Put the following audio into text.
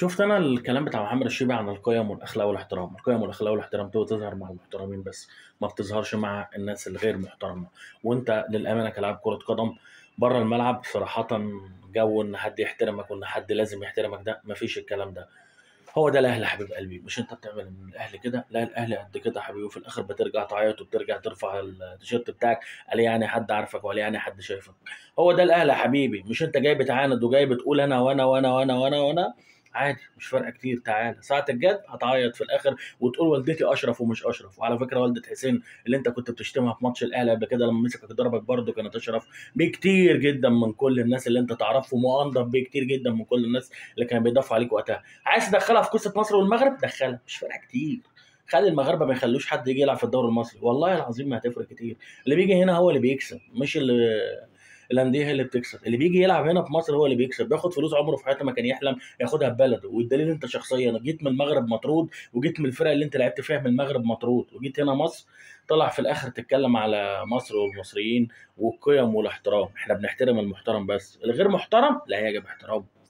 شُفت أنا الكلام بتاع محمد الشيبي عن القِيَم والأخلاق والاحترام، القِيَم والأخلاق والاحترام دي بتظهر مع المحترمين بس، ما بتظهرش مع الناس الغير محترمة، وأنت للأمانة كلاعب كرة قدم برّه الملعب صراحةً جو إن حد يحترمك وإن حد لازم يحترمك ده ما فيش الكلام ده، هو ده الأهلي حبيب قلبي، مش أنت بتعمل من الأهلي كده، لا الأهلي قد كده يا حبيبي وفي الآخر بترجع تعيط وبترجع ترفع التيشيرت بتاعك، قال يعني حد عارفك ولا يعني حد شايفك، هو ده الأهلي يا حبيبي، مش أنت جاي بتعاند وجاي بتقول أنا وأنا وأنا وأنا وأنا وأنا، عادي مش فارقة كتير تعالَ، ساعة الجد هتعيط في الآخر وتقول والدتي أشرف ومش أشرف، وعلى فكرة والدة حسين اللي أنت كنت بتشتمها في ماتش الأهلي قبل كده لمّا مسكك ضربك برضه كانت أشرف بكتير جدًا من كل الناس اللي أنت تعرفهم وأنضف بكتير جدًا من كل الناس اللي كانوا بيدافعوا عليك وقتها، عايز تدخّلها في قصة مصر والمغرب دخّلها مش فارقة كتير، خلّي المغاربة ما يخلّوش حد ييجي يلعب في الدوري المصري، والله العظيم ما هتفرق كتير، اللي بييجي هنا هو اللي بيكسب مش ال الأندية هي اللي بتكسب، اللي بييجي يلعب هنا في مصر هو اللي بيكسب، بياخد فلوس عمره في حياته ما كان يحلم ياخدها في بلده، والدليل أنت شخصيًا جيت من المغرب مطرود وجيت من الفرق اللي أنت لعبت فيها من المغرب مطرود، وجيت هنا مصر طالع في الآخر تتكلم على مصر والمصريين والقِيَم والاحترام، إحنا بنحترم المحترم بس، الغير محترم لا يجب احترامه.